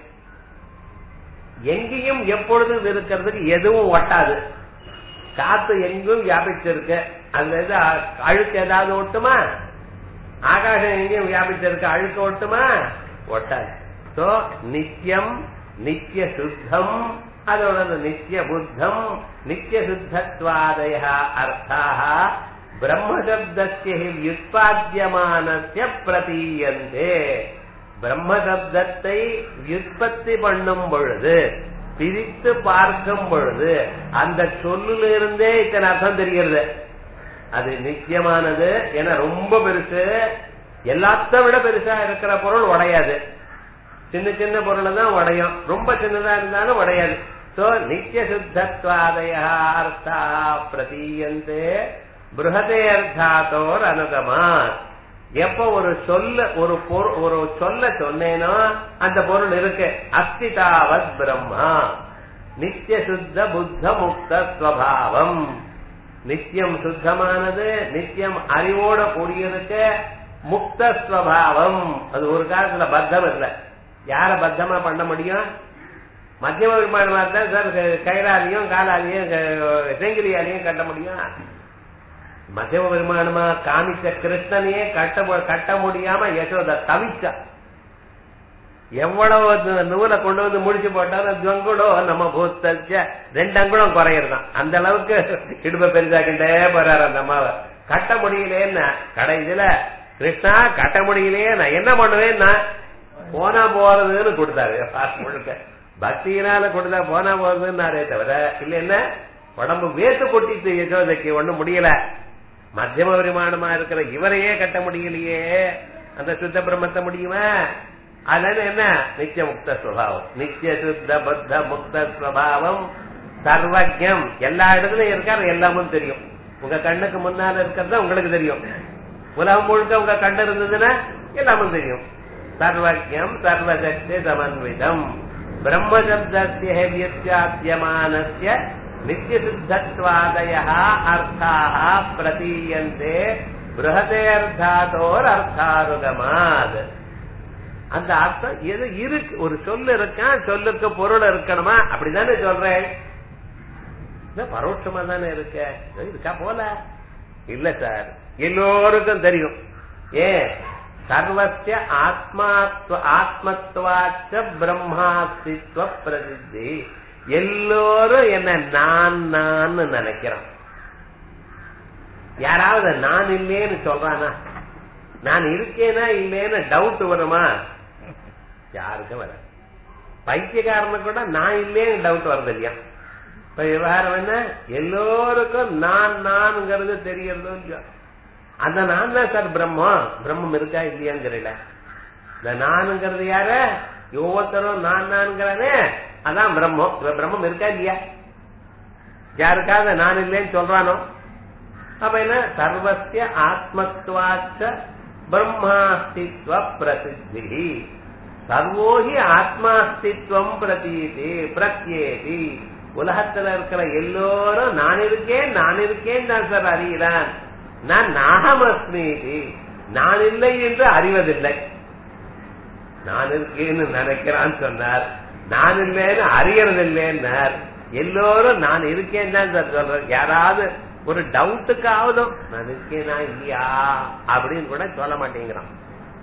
எங்கேயும் எப்பொழுதும் இருக்கிறதுக்கு எதுவும் ஒட்டாது காத்து எங்கும் வியாபிச்சிருக்கு அதுல இருந்து அழுக்கு ஏதாவது ஒட்டுமா ஆகாசம் எங்கேயும் வியாபிச்சிருக்கு அழுக்கு ஒட்டுமா ஒட்டாது சோ நித்தியம் நித்திய சுத்தம் அதோட நித்திய புத்தம் நித்திய சுத்தத்வாதய அர்த்தாக பிரம்மசப்தஸ்ய வியுத்பாத்தியமானஸ்ய பிரதீயந்தே பிரம்மசப்தத்தை வியுற்பத்தி பண்ணும் பொழுது பிரித்து பார்க்கும் பொழுது அந்த சொல்லிலிருந்தே இத்தனை அர்த்தம் தெரிகிறது அது நிச்சயமானது ஏன்னா ரொம்ப பெருசு எல்லாத்த விட பெருசா இருக்கிற பொருள் உடையாது சின்ன சின்ன பொருள் தான் உடையும் ரொம்ப சின்னதா இருந்தாலும் உடையாது சோ நித்திய சுத்தத்வாதய அர்த்தா பிரதீயந்தே பிருகதே அர்த்தாத்தோர் அனுகமா எப்ப ஒரு சொல்ல ஒரு பொருள் ஒரு சொல்ல சொன்னேனோ அந்த பொருள் இருக்கு அஸ்திதாவத் பிரம்மா நித்திய சுத்த புத்த முக்த ஸ்வபாவம் நித்தியம் சுத்தமானது நித்தியம் அறிவோட கூடியதுக்கு முக்த ஸ்வபாவம் அது ஒரு காலத்துல பத்தம் இல்ல யார பத்தமா பண்ண முடியும் மத்தியம விமானமா இருந்தா சார் கைலாலையும் காலாலையும் செங்கிலியாலையும் கட்ட முடியும் மத்தியம பெருமானமா காமிச்ச கிருஷ்ணனையே கட்ட கட்ட முடியாம யசோத தவிச்சா எவ்வளவு நூலை கொண்டு வந்து முடிச்சு போட்டாலும் ஜங்குடோ நம்ம பூத்தச்ச ரெண்டு அங்குடம் குறையிறதான் அந்த அளவுக்கு இடுப்ப பெரிதாக்கிட்டே போறாரு அந்த அம்மாவை கட்ட முடியலேன்னா கடைசியில கிருஷ்ணா கட்ட முடியலையே நான் என்ன பண்ணுவேன்னா போனா போறதுன்னு கொடுத்தாரு முழுக்க பக்தியினால கொடுத்தா போனா போறதுன்னாரே தவிர இல்ல என்ன உடம்பு வேத்து கொட்டிட்டு யசோதைக்கு ஒண்ணும் முடியல மத்தியம பரிமாணமா இருக்கிற இவரையே கட்ட முடியலையே அந்த சுத்த பிரம்மத்தை முடியுமா அதனால என்ன நித்திய முக்த சுவாவம் நித்திய சுத்த பத்த முக்த சுவாவம் சர்வஜம் எல்லா இடத்துலயும் இருக்காரு எல்லாமும் தெரியும் உங்க கண்ணுக்கு முன்னால இருக்கிறது உங்களுக்கு தெரியும் உலகம் முழுக்க உங்க கண்ணு இருந்ததுன்னா எல்லாமும் தெரியும் சர்வஜம் சர்வசக்தி சமன்விதம் பிரம்மசப்தஸ்ய வியத்தியாத்தியமானஸ்ய நித்தியசித்தத்வாதய அர்த்தாக பிரதீயந்தே பிருகதே அர்த்தாத்தோர் அர்த்தாருகமாத் அந்த அர்த்தம் எது இருக்கு ஒரு சொல்லு இருக்கான் சொல்லுக்கு பொருள் இருக்கணுமா அப்படிதானே சொல்றேன் பரோட்சமா தானே இருக்க இருக்கா போல இல்ல சார் எல்லோருக்கும் தெரியும் ஏன் சர்வசிய ஆத்மாத்வ ஆத்மத்வாச்ச பிரம்மாஸ்தித்வ பிரசித்தி எல்லோரும் என்ன நான் நான் நினைக்கிறான் யாராவது நான் இல்லேன்னு சொல்றானா நான் இருக்கேனா இல்லேன்னு டவுட் வருமா யாருக்கும் வர பைத்தியக்காரனுக்கு கூட நான் இல்லேன்னு டவுட் வருது இல்லையா இப்ப விவகாரம் என்ன எல்லோருக்கும் நான் நான்ங்கிறது தெரியறதோ இல்லையா அந்த நான் தான் சார் பிரம்மம் பிரம்மம் இருக்கா இல்லையாங்கிறீல இந்த நானுங்கிறது யாரு ஒவ்வொருத்தரும் நான் நான்கிறனே அதான் பிரம்மம் இவன் பிரம்மம் இருக்கா இல்லையா யாருக்காவது நான் இல்லைன்னு சொல்றானோ அப்ப என்ன சர்வசிய ஆத்மத்வாச்ச பிரம்மாஸ்தித்வ பிரசித்தி சர்வோஹி ஆத்மாஸ்தித்வம் பிரதீதி பிரத்யேதி உலகத்துல இருக்கிற எல்லோரும் நான் இருக்கேன் நான் இருக்கேன் தான் சார் அறிகிறான் நான் நாகமஸ்மீதி நான் இல்லை என்று அறிவதில்லை நான் இருக்கேன்னு நினைக்கிறான்னு சொன்னார் நான் இல்லைன்னு அறியறதில்லைன்னார் எல்லோரும் நான் இருக்கேன் தான் சார் சொல்றேன் யாராவது ஒரு டவுட்டுக்காவது நான் இருக்கேனா இல்லையா அப்படின்னு கூட சொல்ல மாட்டேங்கிறான்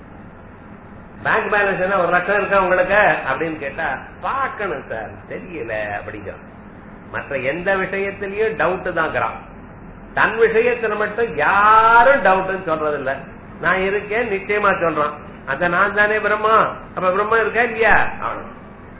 பேங்க் பேலன்ஸ் என்ன ஒரு லட்சம் இருக்கா உங்களுக்கு அப்படின்னு கேட்டா பார்க்கணும் சார் தெரியல அப்படிங்கிறான் மற்ற எந்த விஷயத்திலயும் டவுட் தான்ங்கிறான் தன் விஷயத்துல மட்டும் யாரும் டவுட்னு சொல்றதில்ல நான் இருக்கேன் நிச்சயமா சொல்றான் அந்த நான் தானே பிரம்மா அப்ப பிரம்மா இருக்கா இல்லையா அவன்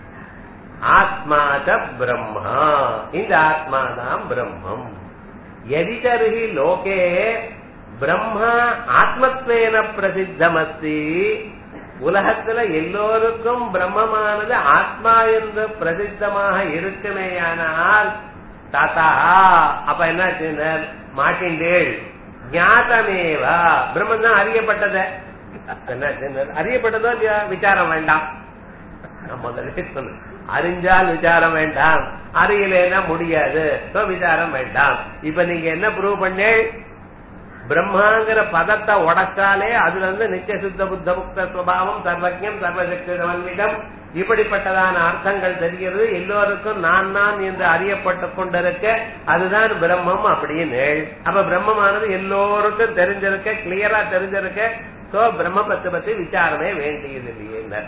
ஆத்மாத பிரம்மா இந்த ஆத்மாதான் பிரம்மம் எதிதருகி லோகே பிரம்மா ஆத்மத்வேன பிரசித்தமஸ்தி உலகத்துல எல்லோருக்கும் பிரம்மமானது ஆத்மா என்று பிரசித்தமாக இருக்குமேயானால் தாத்தா அப்ப என்ன மாட்டின்றேள் ஞாதமேவா பிரம்மன் தான் அறியப்பட்டத என்ன அறியப்பட்டதோ இல்லையா விசாரம் வேண்டாம் நான் முதல்ல சொன்னேன் அறிஞ்சால் விசாரம் வேண்டாம் அறியலேன்னா முடியாது விசாரம் வேண்டாம் இப்ப நீங்க என்ன ப்ரூவ் பண்ணேள் பிரம்மாங்கிற பதத்தை உடைச்சாலே அதுல இருந்து நித்திய சுத்த புத்த முக்த சுவாவம் சர்வஜம் சர்வசக்தி சமன்விதம் இப்படிப்பட்டதான அர்த்தங்கள் தெரிகிறது எல்லோருக்கும் நான் நான் என்று அறியப்பட்டு கொண்டிருக்க அதுதான் பிரம்மம் அப்படின்னு அப்ப பிரம்மமானது எல்லோருக்கும் தெரிஞ்சிருக்க கிளியரா தெரிஞ்சிருக்க சோ பிரம்ம பத்து பத்தி விசாரமே வேண்டியது இல்லையே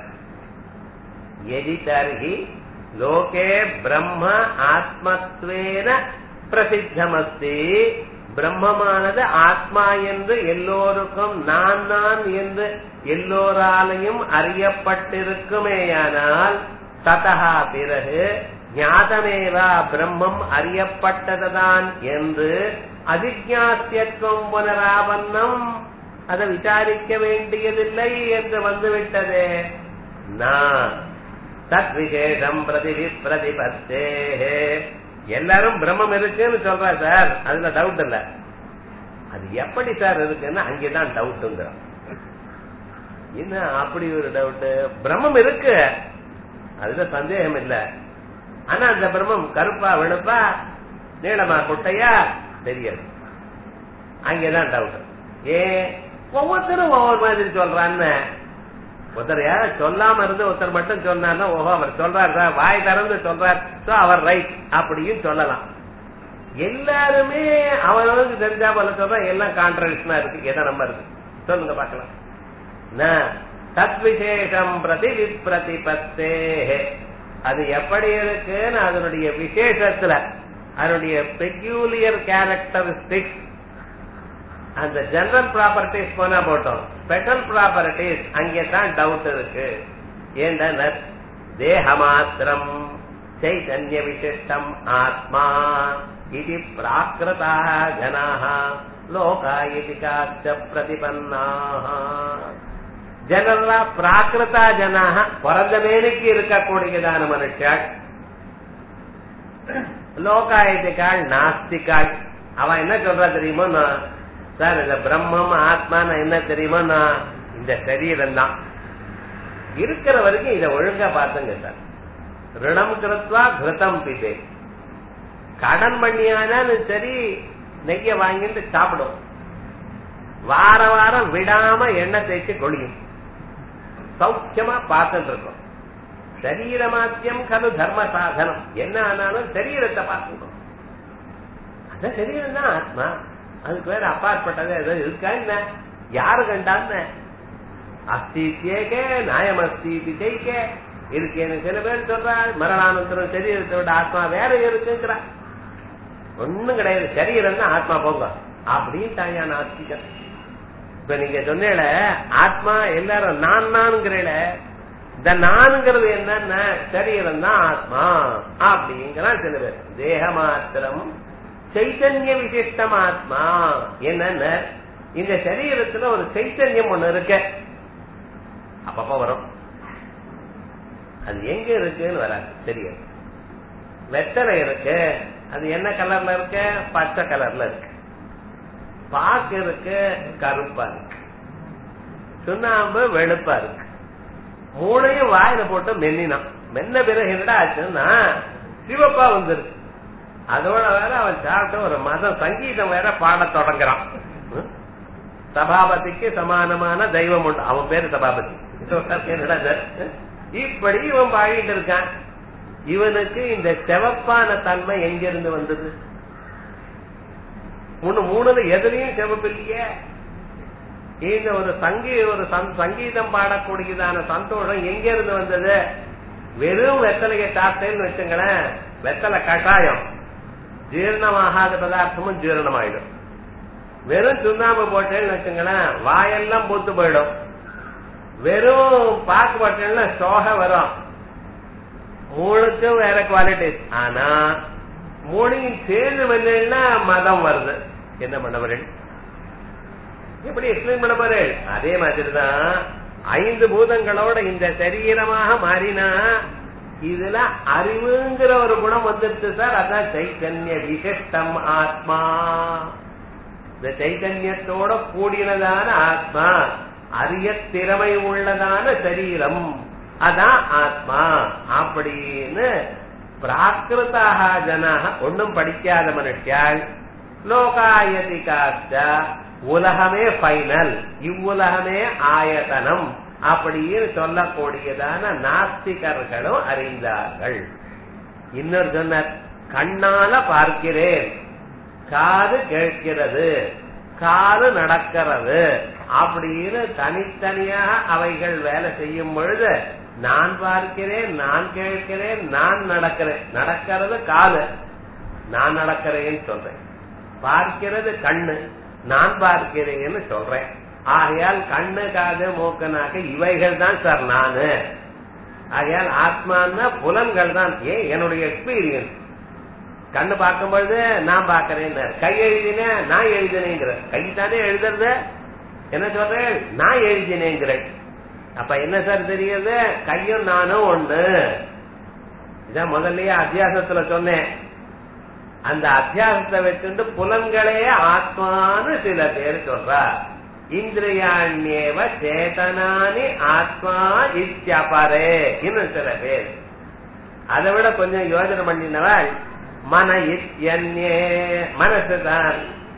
எதி தர்ஹி லோகே பிரம்ம ஆத்மத்வேன பிரசித்தமஸ்தி பிரம்மமானது ஆத்மா என்று எல்லோருக்கும் நான் நான் என்று எல்லோராலையும் அறியப்பட்டிருக்குமேயானால் ததகா பிறகு ஞாதமேவா பிரம்மம் அறியப்பட்டதுதான் என்று அதிஜாத்தியத்துவம் புனராபன்னம் அதை விசாரிக்க வேண்டியதில்லை என்று வந்துவிட்டதே நான் தத் விசேஷம் பிரதிவி பிரதிபத்தே எல்லாரும் பிரம்மம் இருக்குன்னு சொல்றா சார் அதுல டவுட் இல்ல அது எப்படி சார் இருக்குன்னு அங்கேதான் டவுட்டுங்கிறோம் என்ன அப்படி ஒரு டவுட் பிரம்மம் இருக்கு அதுல சந்தேகம் இல்ல ஆனா அந்த பிரம்மம் கருப்பா வெளுப்பா நீளமா குட்டையா தெரியாது அங்கேதான் டவுட் ஏ ஒவ்வொருத்தரும் ஒவ்வொரு மாதிரி சொல்றான்னு ஒருத்தர் யார சொல்லாம இருந்து ஒருத்தர் மட்டும் சொன்னார்னா ஓஹோ அவர் சொல்றார் சார் வாய் திறந்து சொல்றார் சோ அவர் ரைட் அப்படின்னு சொல்லலாம் எல்லாருமே அவனவனுக்கு தெரிஞ்சா போல சொல்றா எல்லாம் கான்ட்ரடிக்ஷனா இருக்கு எதை நம்ம இருக்கு சொல்லுங்க பாக்கலாம் தத் விசேஷம் பிரதி விப்ரதிபத்தே அது எப்படி இருக்குன்னு அதனுடைய விசேஷத்துல அதனுடைய பெக்யூலியர் கேரக்டரிஸ்டிக்ஸ் அந்த ஜெனரல் ப்ராப்பர்ட்டிஸ் போனா போட்டோம் ஸ்பெஷல் ப்ராப்பர்ட்டிஸ் அங்கே தான் டவுட் இருக்கு ஏன்டா தேக மாத்திரம் சைதன்ய விசிஷ்டம் ஆத்மா இது பிராகிருதா ஜனாக லோகா இது காச்ச பிரதிபன்னாக ஜனரலா பிராகிருதா ஜனாக பிறந்த மேலுக்கு இருக்கக்கூடியதான மனுஷாள் லோகாயத்திக்காள் நாஸ்திகாள் அவன் என்ன சொல்றா தெரியுமோ நான் சார் இந்த பிரம்மம் ஆத்மான்னு என்ன தெரியுமா நான் இந்த சரீரம் தான் இருக்கிற வரைக்கும் இதை ஒழுங்கா பார்த்துங்க சார் ரிணம் கிருத்வா கிருத்தம் பிதே கடன் பண்ணியானாலும் சரி நெய்ய வாங்கிட்டு சாப்பிடும் வார வாரம் விடாம எண்ணெய் தேய்ச்சி கொழியும் சௌக்கியமா பார்த்துட்டு இருக்கோம் சரீரமாத்தியம் கலு தர்ம சாதனம் என்ன ஆனாலும் சரீரத்தை பார்த்துக்கணும் அதான் சரீரம் தான் ஆத்மா அதுக்கு வேற அப்பாற்பட்டது ஏதோ இருக்கா என்ன யாரு கண்டான்னு அஸ்தித்யேக நியாயம் அஸ்தி ஜெயிக்க இருக்கேன்னு சில பேர் சொல்றாள் மரணானந்தரம் சரீரத்தை விட ஆத்மா வேற இருக்குங்கிறா ஒண்ணும் கிடையாது சரீரம் தான் ஆத்மா போங்க அப்படின்னு தாயா நாஸ்திகம் இப்ப நீங்க சொன்னேல ஆத்மா எல்லாரும் நான் நான்கிறேல இந்த நான்கிறது என்னன்னா சரீரம் தான் ஆத்மா அப்படிங்கிறான் சில பேர் தேக மாத்திரம் சைத்தன்ய விசிஷ்டம் ஆத்மா என்னென்ன இந்த சரீரத்துல ஒரு சைத்தன்யம் ஒண்ணு இருக்க அப்பப்ப வரும் அது எங்க இருக்குன்னு வராது தெரியாது வெத்தலை இருக்கு அது என்ன கலர்ல இருக்கு பச்சை கலர்ல இருக்கு பாக்கு இருக்கு கருப்பா இருக்கு சுண்ணாம்பு வெளுப்பா இருக்கு மூணையும் வாயில போட்டு மென்னினான் மென்ன பிறகு என்னடா ஆச்சுன்னா சிவப்பா வந்துருக்கு அதோட வேற அவன் சாப்பிட்டு ஒரு மதம் சங்கீதம் வேற பாட தொடங்குறான் ம்? சபாபதிக்கு சமானமான தெய்வம் உண்டு அவன் பேரு சபாபதி என்னடா இது? இப்படி இவன் பாடிட்டு இருக்கான் இவனுக்கு இந்த செவப்பான தன்மை எங்கிருந்து வந்தது மூணு மூணுல எதுலயும் செவப்பு இல்லையே இந்த ஒரு சங்கீ ஒரு சந்- சங்கீதம் பாடக்கூடியதான சந்தோஷம் எங்க இருந்து வந்தது வெறும் வெத்தலையை சாப்பிட்டேன்னு வச்சுங்களேன் வெத்தலை கட்டாயம் ஜீரணமாகாத பதார்த்தமும் ஜீரணமாயிடும் வெறும் சுண்ணாம்பு போட்டேன்னு வச்சுங்களேன் வாயெல்லாம் பூத்து போயிடும் வெறும் பாக்கு போட்டேன்னா சோக வரும் மூணுக்கும் வேற குவாலிட்டிஸ் ஆனா மூணையும் சேர்ந்து வந்தேன்னா மதம் வருது என்ன பண்ண போறேன் எப்படி எக்ஸ்பிளைன் பண்ண போறேன் அதே மாதிரிதான் ஐந்து பூதங்களோட இந்த சரீரமாக மாறினா இதுல அறிவுங்கிற ஒரு குணம் வந்துருச்சு சார் அதான் சைத்தன்ய விசிஷ்டம் ஆத்மா இந்த சைத்தன்யத்தோட கூடினதான ஆத்மா அறிய திறமை உள்ளதான சரீரம் அதான் ஆத்மா அப்படின்னு பிராகிருதாக ஜனாக ஒன்னும் படிக்காத மனுஷியாள் லோகாயதிகாச்ச உலகமே ஃபைனல் இவ்வுலகமே ஆயதனம் அப்படின்னு சொல்லக்கூடியதான நாஸ்திகர்களும் அறிந்தார்கள் இன்னொரு சொன்னார் கண்ணால பார்க்கிறேன் காது கேட்கிறது காது நடக்கிறது அப்படின்னு தனித்தனியாக அவைகள் வேலை செய்யும் பொழுது நான் பார்க்கிறேன் நான் கேட்கிறேன் நான் நடக்கிறேன் நடக்கிறது காது நான் நடக்கிறேன்னு சொல்றேன் பார்க்கிறது கண்ணு நான் பார்க்கிறேன்னு சொல்றேன் ஆகையால் கண்ணு காது மூக்கு நாக்கு இவைகள் தான் சார் நானு ஆகையால் ஆத்மான்னா புலன்கள் தான் ஏன் என்னுடைய எக்ஸ்பீரியன்ஸ் கண்ணு பார்க்கும்பொழுது நான் பார்க்கிறேன் கை எழுதினேன் நான் எழுதினேங்கிற கை தானே எழுதுறது என்ன சொல்றேன் நான் எழுதினேங்கிறேன் அப்ப என்ன சார் தெரியுது கையும் நானும் ஒண்ணு இதான் முதல்லயே அத்தியாசத்துல சொன்னேன் அந்த அத்தியாசத்தை வச்சுட்டு புலன்களே ஆத்மான்னு சில பேர் சொல்றா இந்திரியாண்யேவ சேதனானி ஆத்மா இத்தியபரே இன்னும் சில பேர் அதை விட கொஞ்சம் யோஜனை பண்ணினவள் மன இத்யன்யே மனசுதான்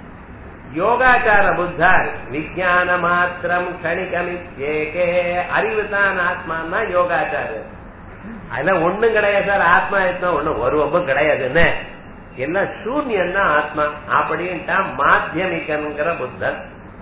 யோகாச்சார புத்தர் விஜயான மாத்திரம் கணிகமித்யேகே அறிவு தான் ஆத்மான்னா யோகாச்சாரம் அதெல்லாம் ஒண்ணும் கிடையாது சார் ஆத்மா இருந்தா ஒண்ணும் ஒரு ஒப்பும் கிடையாதுன்னு எல்லாம் சூன்யம் தான் ஆத்மா அப்படின்ட்டா மாத்தியமிகன்கிற புத்தர்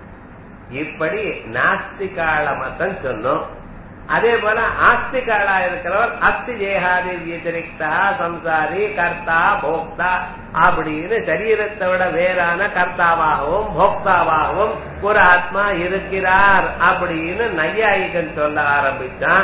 இப்படி நாஸ்திகால மதம் சொன்னோம் அதே போல ஆஸ்திகாலா இருக்கிறவர் அஸ்தி ஜேகாதி வியதிரிக்தா சம்சாரி கர்த்தா போக்தா அப்படின்னு சரீரத்தை விட வேறான கர்த்தாவாகவும் போக்தாவாகவும் ஒரு ஆத்மா இருக்கிறார் அப்படின்னு நையாயிகன் சொல்ல ஆரம்பிச்சான்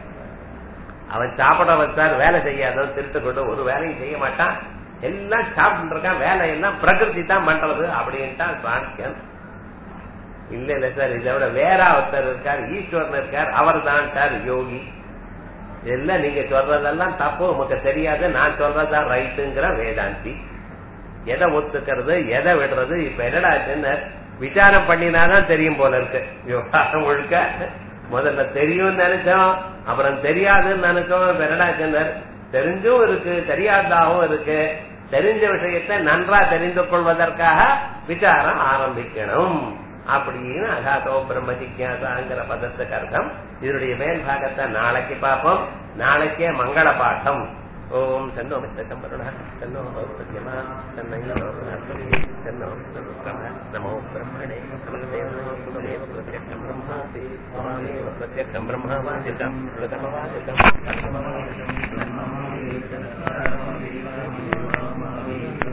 அவன் சாப்பிட வச்சார் வேலை செய்யாதவன் திருட்டு கொண்டு ஒரு வேலையும் செய்ய மாட்டான் எல்லாம் சாப்பிட்டு இருக்கான் வேலையெல்லாம் பிரகிருதி தான் பண்றது அப்படின்ட்டான் சாங்கியன் இல்ல இல்ல சார் இதை விட வேற ஒருத்தர் இருக்கார் ஈஸ்வரன் இருக்கார் அவர் தான் சார் யோகி எல்லாம் நீங்க சொல்றதெல்லாம் தப்பு உமக்கு தெரியாது நான் சொல்றதுதான் ரைட்டுங்கிற வேதாந்தி எதை ஒத்துக்கிறது எதை விடுறது இப்ப என்னடா ஆச்சுன்னு விசாரம் பண்ணினாதான் தெரியும் போல இருக்கு விவகாரம் முழுக்க முதல்ல தெரியும்னு நினைச்சோம் அப்புறம் தெரியாதுன்னு நினைச்சோம் இப்ப என்னடா ஆச்சுன்னு தெரிஞ்சும் இருக்கு தெரியாதாவும் இருக்கு தெரிஞ்ச விஷயத்தை நன்றா தெரிந்து கொள்வதற்காக விசாரம் ஆரம்பிக்கணும் அப்படின்னு அகாதோ பிரம்ம ஜிக்யாசாங்கிற பதத்துக்கு அர்த்தம் இதனுடைய மேல் பாகத்தை நாளைக்கு பார்ப்போம் நாளைக்கே மங்கள பாட்டம் ஓம் தன்னோ மித்தம் வருண தன்னோ சத்யமா தன்னை தன்னோ நமோ பிரம்மணே நமதேவ சுதமேவ பிரத்யக்ஷம் பிரம்மாசி சுவாமேவ பிரத்யக்ஷம் பிரம்மாவாதிதம் பிரதமவாதிதம்